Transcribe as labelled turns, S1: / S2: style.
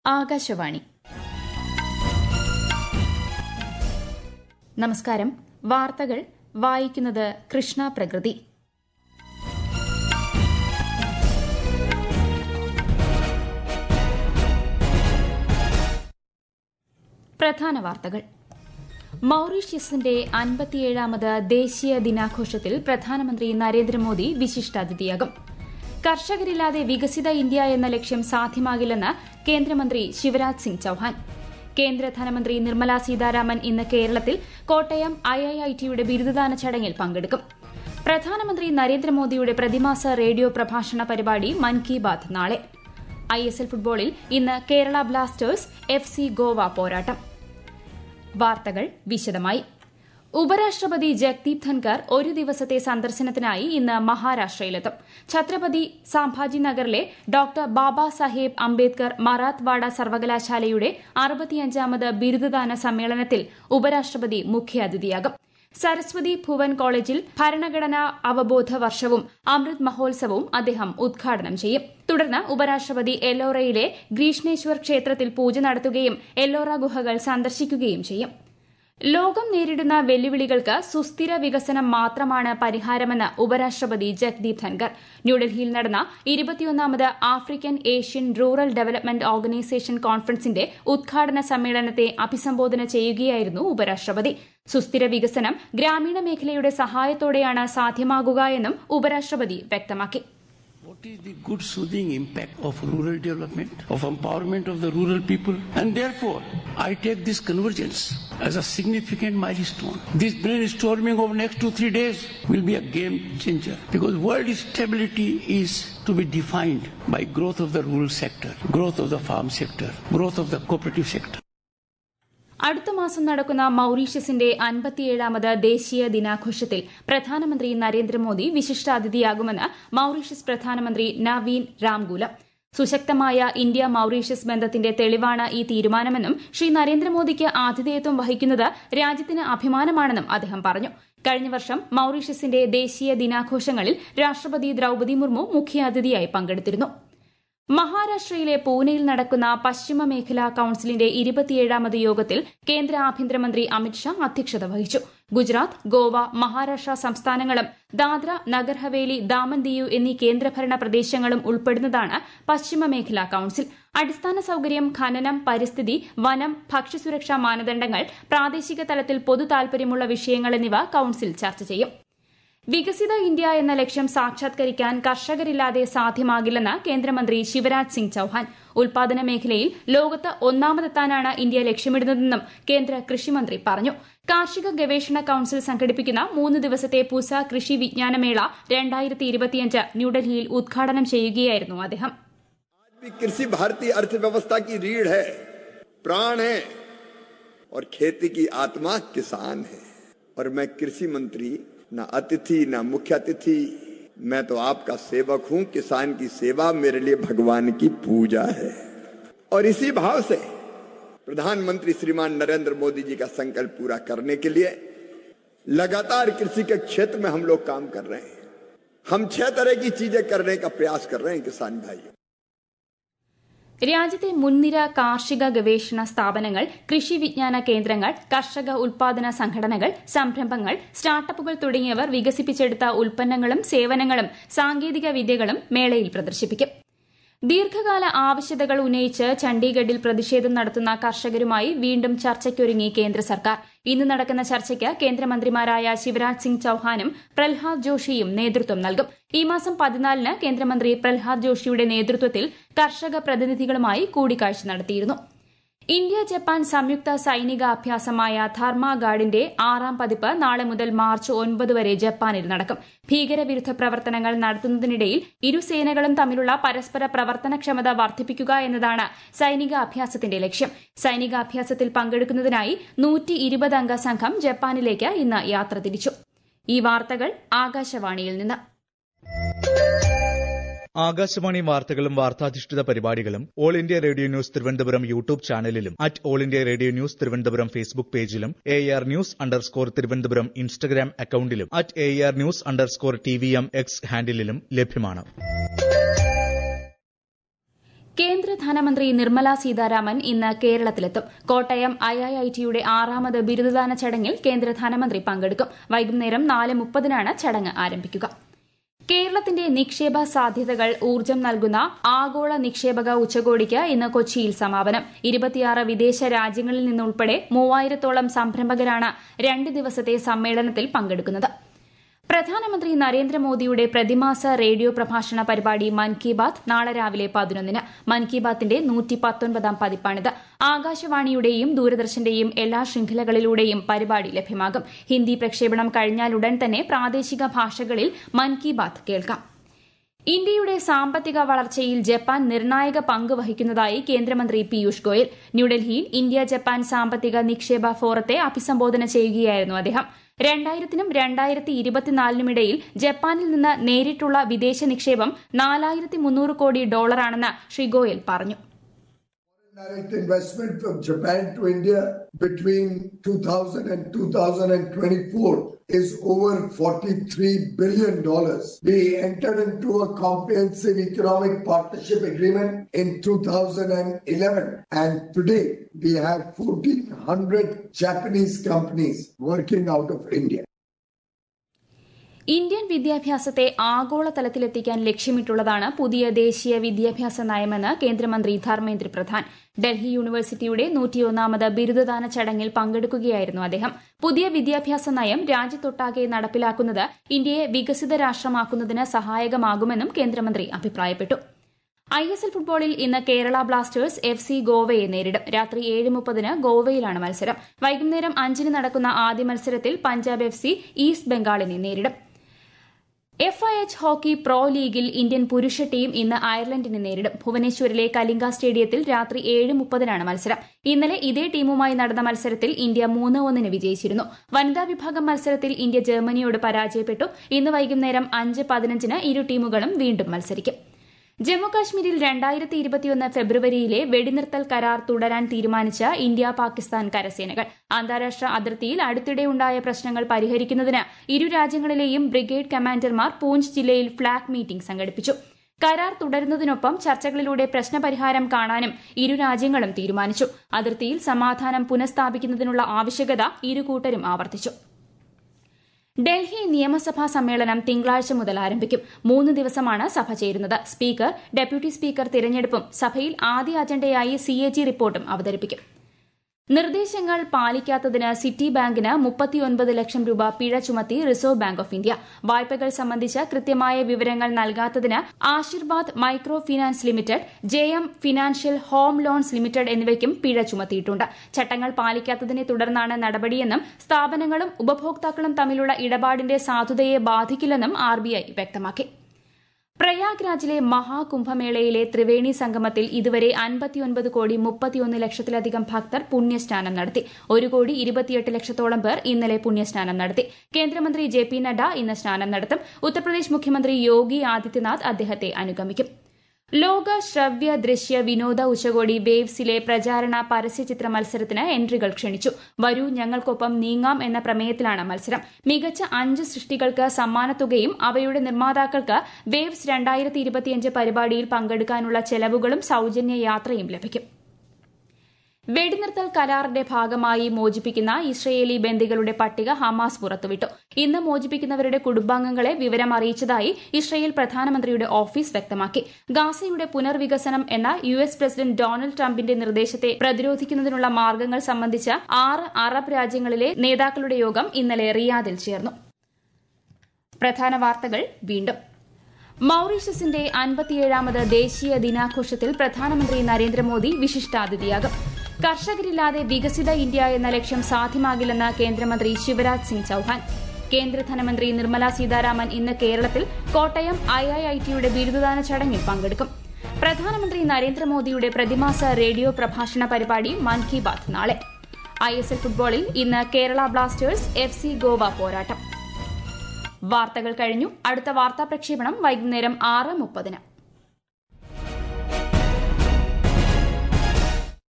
S1: ആകാശവാണി നമസ്കാരം വാർത്തകൾ വായിക്കുന്നത് കൃഷ്ണ പ്രകൃതി പ്രധാന വാർത്തകൾ മൌറീഷ്യസിന്റെ അൻപത്തിയേഴാമത് ദേശീയ ദിനാഘോഷത്തിൽ പ്രധാനമന്ത്രി നരേന്ദ്രമോദി വിശിഷ്ടാതിഥിയാകും കർഷകരില്ലാതെ വികസിത ഇന്ത്യ എന്ന ലക്ഷ്യം സാധ്യമാകില്ലെന്ന് കേന്ദ്രമന്ത്രി ശിവരാജ് സിംഗ് ചൌഹാൻ കേന്ദ്ര ധനമന്ത്രി നിർമ്മല സീതാരാമൻ ഇന്ന് കേരളത്തിൽ കോട്ടയം ഐഐഐടിയുടെ ബിരുദദാന ചടങ്ങിൽ പങ്കെടുക്കും പ്രധാനമന്ത്രി നരേന്ദ്രമോദിയുടെ പ്രതിമാസ റേഡിയോ പ്രഭാഷണ പരിപാടി മൻ കി ബാത് നാളെ ഐഎസ്എൽ ഫുട്ബോളിൽ ഇന്ന് Kerala blasters F C Goa പോരാട്ടം വാർത്തകൾ വിശദമായി ഉപരാഷ്ട്രപതി ജഗ്ദീപ് ധൻകർ ഒരു ദിവസത്തെ സന്ദർശനത്തിനായി ഇന്ന് മഹാരാഷ്ട്രയിലെത്തും ഛത്രപതി സാംഭാജി നഗറിലെ ഡോക്ടർ ബാബാ സാഹേബ് അംബേദ്കർ മറാത്ത്വാഡ സർവകലാശാലയുടെ അറുപത്തിയഞ്ചാമത് ബിരുദദാന സമ്മേളനത്തിൽ ഉപരാഷ്ട്രപതി മുഖ്യാതിഥിയാകും സരസ്വതി ഭുവൻ കോളേജിൽ ഭരണഘടനാ അവബോധ വർഷവും അമൃത് മഹോത്സവവും അദ്ദേഹം ഉദ്ഘാടനം ചെയ്യും തുടർന്ന് ഉപരാഷ്ട്രപതി എല്ലോറയിലെ ഗ്രീഷ്ണേശ്വർ ക്ഷേത്രത്തിൽ പൂജ നടത്തുകയും എല്ലോറ ഗുഹകൾ സന്ദർശിക്കുകയും ചെയ്യും ലോകം നേരിടുന്ന വെല്ലുവിളികൾക്ക് സുസ്ഥിര വികസനം മാത്രമാണ് പരിഹാരമെന്ന് ഉപരാഷ്ട്രപതി ജഗ്ദീപ് ധൻകർ ന്യൂഡൽഹിയിൽ നടന്ന ഇരുപത്തിയൊന്നാമത് African Asian rural development organisation കോൺഫറൻസിന്റെ ഉദ്ഘാടന സമ്മേളനത്തെ അഭിസംബോധന ചെയ്യുകയായിരുന്നു ഉപരാഷ്ട്രപതി സുസ്ഥിര വികസനം ഗ്രാമീണ മേഖലയുടെ സഹായത്തോടെയാണ് സാധ്യമാകുക എന്നും ഉപരാഷ്ട്രപതി വ്യക്തമാക്കി
S2: What is the good soothing impact of rural development, of empowerment of the rural people? And therefore, I take this convergence as a significant milestone. This brainstorming of next two, three days will be a game changer because world stability is to be defined by growth of the rural sector, growth of the farm sector, growth of the cooperative sector.
S1: അടുത്ത മാസം നടക്കുന്ന മൌറീഷ്യസിന്റെ അൻപത്തിയേഴാമത് ദേശീയ ദിനാഘോഷത്തിൽ പ്രധാനമന്ത്രി നരേന്ദ്രമോദി വിശിഷ്ടാതിഥിയാകുമെന്ന് Mauritius പ്രധാനമന്ത്രി Navin Ramgoolam സുശക്തമായ India Mauritius ബന്ധത്തിന്റെ തെളിവാണ് ഈ തീരുമാനമെന്നും ശ്രീ നരേന്ദ്രമോദിക്ക് ആതിഥേയത്വം വഹിക്കുന്നത് രാജ്യത്തിന് അഭിമാനമാണെന്നും അദ്ദേഹം പറഞ്ഞു കഴിഞ്ഞ വർഷം മൌറീഷ്യസിന്റെ ദേശീയ ദിനാഘോഷങ്ങളിൽ രാഷ്ട്രപതി ദ്രൌപദി മുർമു മുഖ്യാതിഥിയായി പങ്കെടുത്തിരുന്നു മഹാരാഷ്ട്രയിലെ പൂനെയിൽ നടക്കുന്ന പശ്ചിമ മേഖലാ കൌൺസിലിന്റെ ഇരുപത്തിയേഴാമത് യോഗത്തിൽ കേന്ദ്ര ആഭ്യന്തരമന്ത്രി അമിത്ഷാ അധ്യക്ഷത വഹിച്ചു ഗുജറാത്ത് ഗോവ മഹാരാഷ്ട്ര സംസ്ഥാനങ്ങളും ദാദ്ര നഗർ ഹവേലി ദാമൻ ദിയു എന്നീ കേന്ദ്രഭരണ പ്രദേശങ്ങളും ഉൾപ്പെടുന്നതാണ് പശ്ചിമ മേഖലാ കൌൺസിൽ അടിസ്ഥാന സൌകര്യം ഖനനം പരിസ്ഥിതി വനം ഭക്ഷ്യസുരക്ഷാ മാനദണ്ഡങ്ങൾ പ്രാദേശിക തലത്തിൽ പൊതു താൽപര്യമുള്ള വിഷയങ്ങൾ എന്നിവ കൌൺസിൽ ചർച്ച ചെയ്യും വികസിത ഇന്ത്യ എന്ന ലക്ഷ്യം സാക്ഷാത്കരിക്കാൻ കർഷകരില്ലാതെ സാധ്യമാകില്ലെന്ന് കേന്ദ്രമന്ത്രി ശിവരാജ് സിംഗ് ചൌഹാൻ ഉൽപാദന മേഖലയിൽ ലോകത്ത് ഒന്നാമതെത്താനാണ് ഇന്ത്യ ലക്ഷ്യമിടുന്നതെന്നും കേന്ദ്ര കൃഷിമന്ത്രി പറഞ്ഞു കാർഷിക ഗവേഷണ കൌൺസിൽ സംഘടിപ്പിക്കുന്ന മൂന്ന് ദിവസത്തെ പുസ കൃഷി വിജ്ഞാനമേള രണ്ടായിരത്തി ഇരുപത്തിയഞ്ച് ന്യൂഡൽഹിയിൽ ഉദ്ഘാടനം ചെയ്യുകയായിരുന്നു അദ്ദേഹം
S3: कृषि भारतीय अर्थव्यवस्था की रीढ़ है प्राण है और खेती की आत्मा किसान है और मैं कृषि मंत्री न अतिथि न मुख्य अतिथि मैं तो आपका सेवक हूं किसान की सेवा मेरे लिए भगवान की पूजा है और इसी भाव से प्रधानमंत्री श्रीमान नरेंद्र मोदी जी का संकल्प पूरा करने के लिए लगातार कृषि के क्षेत्र में हम लोग काम कर रहे हैं हम छह तरह की चीजें करने का प्रयास कर रहे हैं किसान भाई
S1: രാജ്യത്തെ മുൻനിര കാർഷിക ഗവേഷണ സ്ഥാപനങ്ങൾ കൃഷി വിജ്ഞാന കേന്ദ്രങ്ങൾ കർഷക ഉൽപാദന സംഘടനകൾ സംരംഭങ്ങൾ സ്റ്റാർട്ടപ്പുകൾ തുടങ്ങിയവർ വികസിപ്പിച്ചെടുത്ത ഉൽപ്പന്നങ്ങളും സേവനങ്ങളും സാങ്കേതിക വിദ്യകളും മേളയിൽ പ്രദർശിപ്പിക്കും ദീർഘകാല ആവശ്യകതകൾ ഉന്നയിച്ച് ചണ്ഡീഗഡിൽ പ്രതിഷേധം നടത്തുന്ന കർഷകരുമായി വീണ്ടും ചർച്ചയ്ക്കൊരുങ്ങി കേന്ദ്ര സർക്കാർ ഇന്ന് നടക്കുന്ന ചർച്ചയ്ക്ക് കേന്ദ്രമന്ത്രിമാരായ ശിവരാജ് സിംഗ് ചൌഹാനും പ്രഹ്ലാദ് ജോഷിയും നേതൃത്വം നൽകും ഈ മാസം പതിനാലിന് കേന്ദ്രമന്ത്രി പ്രഹ്ലാദ് ജോഷിയുടെ നേതൃത്വത്തിൽ കർഷക പ്രതിനിധികളുമായി കൂടിക്കാഴ്ച നടത്തിയിരുന്നു ഇന്ത്യ ജപ്പാൻ സംയുക്ത സൈനിക അഭ്യാസമായ ധർമാഗാർഡിന്റെ ആറാം പതിപ്പ് നാളെ മുതൽ മാർച്ച് ഒൻപത് വരെ ജപ്പാനിൽ നടക്കും ഭീകരവിരുദ്ധ പ്രവർത്തനങ്ങൾ നടത്തുന്നതിനിടയിൽ ഇരു സേനകളും തമ്മിലുള്ള പരസ്പര പ്രവർത്തനക്ഷമത വർദ്ധിപ്പിക്കുക എന്നതാണ് സൈനിക അഭ്യാസത്തിന്റെ ലക്ഷ്യം സൈനികാഭ്യാസത്തിൽ പങ്കെടുക്കുന്നതിനായി നൂറ്റി ഇരുപത് അംഗ സംഘം ജപ്പാനിലേക്ക് ഇന്ന് യാത്ര തിരിച്ചു ഈ വാർത്തകൾ ആകാശവാണിയിൽ നിന്ന്
S4: ആകാശവാണി വാർത്തകളും വാർത്താധിഷ്ഠിത പരിപാടികളും all India radio news Thiruvananthapuram YouTube ചാനലിലും at all India radio news Thiruvananthapuram Facebook പേജിലും A R news underscore Thiruvananthapuram Instagram അക്കൌണ്ടിലും at A R news underscore T V M X ഹാൻഡിലും ലഭ്യമാണ്
S1: കേന്ദ്ര ധനമന്ത്രി നിർമ്മല സീതാരാമൻ ഇന്ന് കേരളത്തിലെത്തും കോട്ടയം ഐഐഐടിയുടെ ആറാമത് ബിരുദദാന ചടങ്ങിൽ കേന്ദ്ര ധനമന്ത്രി പങ്കെടുക്കും വൈകുന്നേരം നാല് മുപ്പതിനാണ് ചടങ്ങ് ആരംഭിക്കുക കേരളത്തിന്റെ നിക്ഷേപ സാധ്യതകൾ ഊർജ്ജം നൽകുന്ന ആഗോള നിക്ഷേപക ഉച്ചകോടിക്ക് ഇന്ന് കൊച്ചിയിൽ സമാപനം ഇരുപത്തിയാറ് വിദേശ രാജ്യങ്ങളിൽ നിന്നുൾപ്പെടെ മൂവായിരത്തോളം സംരംഭകരാണ് രണ്ട് ദിവസത്തെ സമ്മേളനത്തിൽ പങ്കെടുക്കുന്നത് പ്രധാനമന്ത്രി നരേന്ദ്രമോദിയുടെ പ്രതിമാസ റേഡിയോ പ്രഭാഷണ പരിപാടി മൻ കി ബാത് നാളെ രാവിലെ പതിനൊന്നിന് മൻ കി ബാത്തിന്റെ നൂറ്റി പത്തൊൻപതാം പതിപ്പാണിത് ആകാശവാണിയുടെയും ദൂരദർശന്റെയും എല്ലാ ശൃംഖലകളിലൂടെയും പരിപാടി ലഭ്യമാകും ഹിന്ദി പ്രക്ഷേപണം കഴിഞ്ഞാലുടൻ തന്നെ പ്രാദേശിക ഭാഷകളിൽ മൻ കി ബാത് കേൾക്കാം ഇന്ത്യയുടെ സാമ്പത്തിക വളർച്ചയിൽ ജപ്പാൻ നിർണായക പങ്ക് വഹിക്കുന്നതായി കേന്ദ്രമന്ത്രി പീയൂഷ് ഗോയൽ ന്യൂഡൽഹിയിൽ ഇന്ത്യ ജപ്പാൻ സാമ്പത്തിക നിക്ഷേപ ഫോറത്തെ അഭിസംബോധന ചെയ്യുകയായിരുന്നു അദ്ദേഹം രണ്ടായിരത്തിനും രണ്ടായിരത്തി ഇരുപത്തിനാലിനുമിടയിൽ ജപ്പാനിൽ നിന്ന് നേരിട്ടുള്ള വിദേശ നിക്ഷേപം നാലായിരത്തി മുന്നൂറ് കോടി ഡോളറാണെന്ന് ശ്രീ ഗോയൽ പറഞ്ഞു
S5: Direct investment from Japan to India between 2000 and 2024 is over 43 billion dollars. We entered into a comprehensive economic partnership agreement in 2011 and today we have 1400 Japanese companies working out of India.
S1: Indian വിദ്യാഭ്യാസത്തെ ആഗോളതലത്തിലെത്തിക്കാൻ ലക്ഷ്യമിട്ടുള്ളതാണ് പുതിയ ദേശീയ വിദ്യാഭ്യാസ നയമെന്ന് കേന്ദ്രമന്ത്രി ധർമ്മേന്ദ്ര പ്രധാൻ ഡൽഹി യൂണിവേഴ്സിറ്റിയുടെ നൂറ്റിയൊന്നാമത് ബിരുദദാന ചടങ്ങിൽ പങ്കെടുക്കുകയായിരുന്നു അദ്ദേഹം പുതിയ വിദ്യാഭ്യാസ നയം രാജ്യത്തൊട്ടാകെ നടപ്പിലാക്കുന്നത് ഇന്ത്യയെ വികസിത രാഷ്ട്രമാക്കുന്നതിന് സഹായകമാകുമെന്നും കേന്ദ്രമന്ത്രി അഭിപ്രായപ്പെട്ടു ഐ എസ് എൽ ഫുട്ബോളിൽ ഇന്ന് കേരള ബ്ലാസ്റ്റേഴ്സ് എഫ് സി ഗോവയെ നേരിടും രാത്രി ഏഴ് മുപ്പതിന് ഗോവയിലാണ് മത്സരം വൈകുന്നേരം അഞ്ചിന് നടക്കുന്ന ആദ്യ മത്സരത്തിൽ പഞ്ചാബ് എഫ് സി ഈസ്റ്റ് ബംഗാളിനെ നേരിടും F I H hockey pro ലീഗിൽ ഇന്ത്യൻ പുരുഷ ടീം ഇന്ന് അയർലൻഡിനെ നേരിടും ഭുവനേശ്വറിലെ കലിംഗ സ്റ്റേഡിയത്തിൽ രാത്രി ഏഴ് മുപ്പതിനാണ് മത്സരം ഇന്നലെ ഇതേ ടീമുമായി നടന്ന മത്സരത്തിൽ ഇന്ത്യ മൂന്ന് ഒന്നിന് വിജയിച്ചിരുന്നു വനിതാ വിഭാഗം മത്സരത്തിൽ ഇന്ത്യ ജർമ്മനിയോട് പരാജയപ്പെട്ടു ഇന്ന് വൈകുന്നേരം അഞ്ച് പതിനഞ്ചിന് ഇരു ടീമുകളും വീണ്ടും മത്സരിക്കും ജമ്മുകാശ്മീരിൽ രണ്ടായിരത്തി ഇരുപത്തിയൊന്ന് ഫെബ്രുവരിയിലെ വെടിനിർത്തൽ കരാർ തുടരാൻ തീരുമാനിച്ച ഇന്ത്യ പാകിസ്ഥാൻ കരസേനകൾ അന്താരാഷ്ട്ര അതിർത്തിയിൽ അടുത്തിടെയുണ്ടായ പ്രശ്നങ്ങൾ പരിഹരിക്കുന്നതിന് ഇരു രാജ്യങ്ങളിലെയും ബ്രിഗേഡ് കമാൻഡർമാർ പൂഞ്ച് ജില്ലയിൽ ഫ്ളാഗ് മീറ്റിംഗ് സംഘടിപ്പിച്ചു കരാർ തുടരുന്നതിനൊപ്പം ചർച്ചകളിലൂടെ പ്രശ്നപരിഹാരം കാണാനും ഇരു രാജ്യങ്ങളും തീരുമാനിച്ചു അതിർത്തിയിൽ സമാധാനം പുനഃസ്ഥാപിക്കുന്നതിനുള്ള ആവശ്യകത ഇരു കൂട്ടരും ആവർത്തിച്ചു ഡൽഹി നിയമസഭാ സമ്മേളനം തിങ്കളാഴ്ച മുതൽ ആരംഭിക്കും മൂന്ന് ദിവസമാണ് സഭ ചേരുന്നത് സ്പീക്കർ ഡെപ്യൂട്ടി സ്പീക്കർ തിരഞ്ഞെടുപ്പും സഭയിൽ ആദ്യ അജണ്ടയായി സി എ ജി റിപ്പോർട്ടും അവതരിപ്പിക്കും നിർദ്ദേശങ്ങൾ പാലിക്കാത്തതിന് സിറ്റി ബാങ്കിന് മുപ്പത്തിയൊൻപത് ലക്ഷം രൂപ പിഴ ചുമത്തി റിസർവ് ബാങ്ക് ഓഫ് ഇന്ത്യ വായ്പകൾ സംബന്ധിച്ച കൃത്യമായ വിവരങ്ങൾ നൽകാത്തതിന് Ashirvad micro finance limited J M financial home loans limited എന്നിവയ്ക്കും പിഴ ചുമത്തിയിട്ടുണ്ട് ചട്ടങ്ങൾ പാലിക്കാത്തതിനെ തുടർന്നാണ് നടപടിയെന്നും സ്ഥാപനങ്ങളും ഉപഭോക്താക്കളും തമ്മിലുള്ള ഇടപാടിന്റെ സാധുതയെ ബാധിക്കില്ലെന്നും ആർബിഐ വ്യക്തമാക്കി പ്രയാഗ്രാജിലെ മഹാകുംഭമേളയിലെ ത്രിവേണി സംഗമത്തിൽ ഇതുവരെ അൻപത്തിയൊൻപത് കോടി മുപ്പത്തിയൊന്ന് ലക്ഷത്തിലധികം ഭക്തർ പുണ്യസ്നാനം നടത്തി ഒരു കോടി ഇരുപത്തിയെട്ട് ലക്ഷത്തോളം പേർ ഇന്നലെ പുണ്യസ്നാനം നടത്തി കേന്ദ്രമന്ത്രി ജെ പി നഡ്ഡ ഇന്ന് സ്നാനം നടത്തും ഉത്തർപ്രദേശ് മുഖ്യമന്ത്രി യോഗി ആദിത്യനാഥ് അദ്ദേഹത്തെ അനുഗമിക്കും ലോക ശ്രവ്യ ദൃശ്യ വിനോദ ഉച്ചകോടി വേവ്സിലെ പ്രചാരണ പരസ്യചിത്ര മത്സരത്തിന് എൻട്രികൾ ക്ഷണിച്ചു വരൂ ഞങ്ങൾക്കൊപ്പം നീങ്ങാം എന്ന പ്രമേയത്തിലാണ് മത്സരം മികച്ച അഞ്ച് സൃഷ്ടികൾക്ക് സമ്മാനത്തുകയും അവയുടെ നിർമ്മാതാക്കൾക്ക് വേവ്സ് രണ്ടായിരത്തി ഇരുപത്തിയഞ്ച് പരിപാടിയിൽ പങ്കെടുക്കാനുള്ള ചെലവുകളും സൌജന്യ യാത്രയും ലഭിക്കും വെടിനിർത്തൽ കരാറിന്റെ ഭാഗമായി മോചിപ്പിക്കുന്ന ഇസ്രയേലി ബന്ദികളുടെ പട്ടിക ഹമാസ് പുറത്തുവിട്ടു ഇന്ന് മോചിപ്പിക്കുന്നവരുടെ കുടുംബാംഗങ്ങളെ വിവരം അറിയിച്ചതായി ഇസ്രയേൽ പ്രധാനമന്ത്രിയുടെ ഓഫീസ് വ്യക്തമാക്കി ഗാസയുടെ പുനർവികസനം എന്ന യു എസ് പ്രസിഡന്റ് ഡൊണാൾഡ് ട്രംപിന്റെ നിർദ്ദേശത്തെ പ്രതിരോധിക്കുന്നതിനുള്ള മാർഗങ്ങൾ സംബന്ധിച്ച ആറ് അറബ് രാജ്യങ്ങളിലെ നേതാക്കളുടെ യോഗം ഇന്നലെ റിയാദിൽ ചേർന്നു പ്രധാന വാർത്തകൾ വീണ്ടും മൌറീഷ്യസിന്റെ അൻപത്തിയേഴാമത് ദേശീയ ദിനാഘോഷത്തിൽ പ്രധാനമന്ത്രി നരേന്ദ്രമോദി വിശിഷ്ടാതിഥിയാകും കർഷകരില്ലാതെ വികസിത ഇന്ത്യ എന്ന ലക്ഷ്യം സാധ്യമാകില്ലെന്ന് കേന്ദ്രമന്ത്രി ശിവരാജ് സിംഗ് ചൌഹാൻ കേന്ദ്ര ധനമന്ത്രി നിർമ്മല സീതാരാമൻ ഇന്ന് കേരളത്തിൽ കോട്ടയം ഐഐഐടിയുടെ ബിരുദദാന ചടങ്ങിൽ പങ്കെടുക്കും പ്രധാനമന്ത്രി നരേന്ദ്രമോദിയുടെ പ്രതിമാസ റേഡിയോ പ്രഭാഷണ പരിപാടി മൻ കി ബാത് നാളെ ഐ എസ് എൽ ഫുട്ബോളിൽ ഇന്ന് Kerala blasters F C Goa പോരാട്ടം വാർത്തകൾ കഴിഞ്ഞു അടുത്ത വാർത്താ പ്രക്ഷേപണം വൈകുന്നേരം ആറ് മുപ്പതിന്